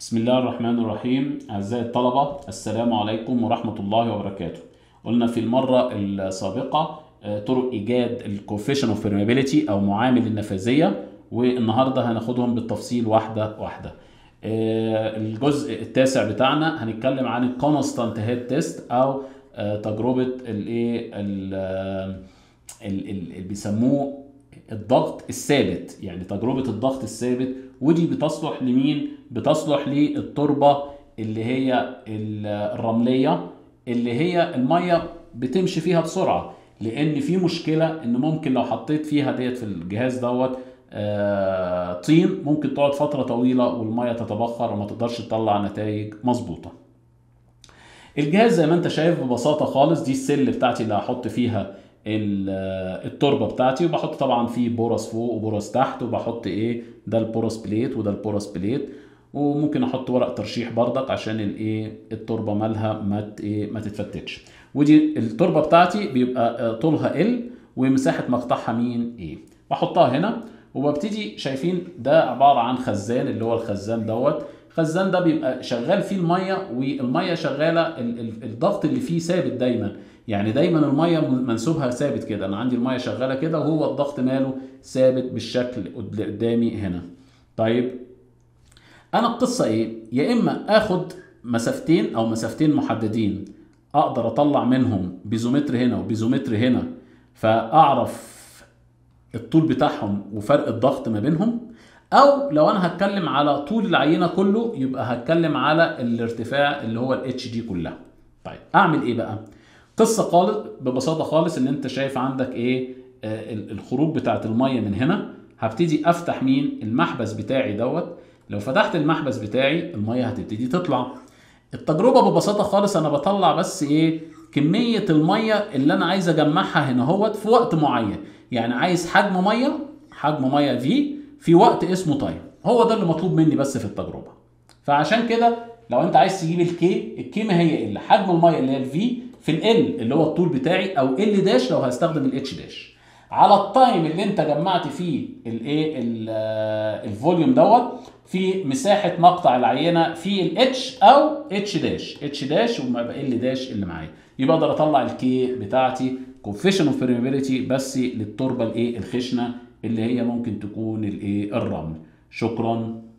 بسم الله الرحمن الرحيم أعزائي الطلبة السلام عليكم ورحمة الله وبركاته قلنا في المرة السابقة آه، طرق إيجاد الكوفيشن اوف permeability أو معامل النفاذية والنهاردة هناخدهم بالتفصيل واحدة واحدة آه، الجزء التاسع بتاعنا هنتكلم عن الكونستانت هيد تيست أو آه، تجربة الايه ال- آه، ال- ال- اللي بيسموه الضغط الثابت يعني تجربة الضغط الثابت ودي بتصلح لمين؟ بتصلح للتربة اللي هي ال- الرملية اللي هي المية بتمشي فيها بسرعة لأن في مشكلة إن ممكن لو حطيت فيها ديت في الجهاز دوت آه، طين ممكن تقعد فترة طويلة والمية تتبخر وما تقدرش تطلع نتائج مظبوطة. الجهاز زي ما انت شايف ببساطه خالص دي السل بتاعتي اللي هحط فيها ال- التربه بتاعتي وبحط طبعا فيه بورس فوق وبورس تحت وبحط ايه ده البورس بليت وده البورس بليت وممكن احط ورق ترشيح بردك عشان الايه التربه مالها ما ت- ايه ما تتفتتش ودي التربه بتاعتي بيبقى آه، طولها ال ومساحه مقطعها مين ايه بحطها هنا وببتدي شايفين ده عباره عن خزان اللي هو الخزان دوت الخزان ده بيبقى شغال فيه الميه والميه شغاله ال- ال- الضغط اللي فيه ثابت دايما يعني دايما الميه منسوبها ثابت كده انا عندي الميه شغاله كده وهو الضغط ماله ثابت بالشكل قد- قدامي هنا طيب انا القصه ايه يا اما اخد مسافتين او مسافتين محددين اقدر اطلع منهم بيزومتر هنا وبيزومتر هنا فاعرف الطول بتاعهم وفرق الضغط ما بينهم او لو انا هتكلم على طول العينه كله يبقى هتكلم على الارتفاع اللي هو الاتش دي كلها طيب اعمل ايه بقى قصه خالص ببساطه خالص ان انت شايف عندك ايه آه ال- الخروج بتاعت الميه من هنا هبتدي افتح مين المحبس بتاعي دوت لو فتحت المحبس بتاعي الميه هتبتدي تطلع التجربه ببساطه خالص انا بطلع بس ايه كميه الميه اللي انا عايز اجمعها هنا اهوت في وقت معين يعني عايز حجم ميه حجم ميه في في وقت اسمه تايم هو ده اللي مطلوب مني بس في التجربه فعشان كده لو انت عايز تجيب الكي الكي ما هي الا حجم الميه اللي هي الفي في ال اللي هو الطول بتاعي او ال داش لو هستخدم الاتش داش على التايم اللي انت جمعت فيه الايه ال- آه، الفوليوم دوت في مساحه مقطع العينه في الاتش او اتش داش اتش داش وما يبقى ال داش اللي معايا يبقى اقدر اطلع الكي بتاعتي كوفيشن اوف permeability بس للتربه الايه الخشنه اللي هي ممكن تكون الايه الرمل شكرا